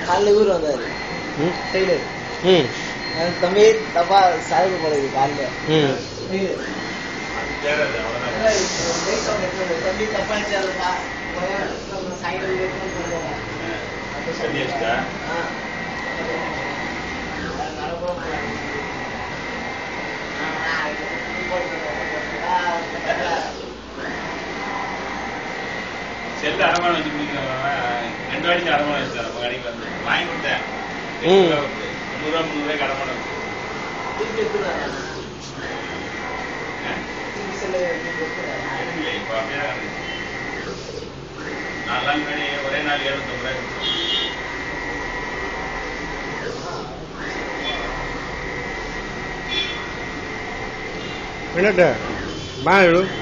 காலைல இவர் வந்தாரு ம் டெய்லர் ம் தம்பி தப்பா சாய்வு போடுது காலைல ம் தேடாது அவ்வளவுதான் தம்பி தப்பா இருந்துச்சா சாயங்காலம் தண்ணி வச்சுட்டா செல்லு அடமானம் வச்சு குடிக்கிறவன் ரெண்டு வாடிக்கு அடமானம் வச்சுட்டான் நம்ம கடைக்கு வந்து வாங்கி கொடுத்தேன் ம். நூறு ரூபா முந்நூறு ரூபாய்க்கு அடமானம் வச்சு இல்லை இப்போ அப்படியே தான் இருக்கு. நாலு நாள் முன்னாடி ஒரே நாள் ஏழுநூத்தம்பது ரூபாய் கொடுத்தோம். என்னட்ட பா ಹೇಳು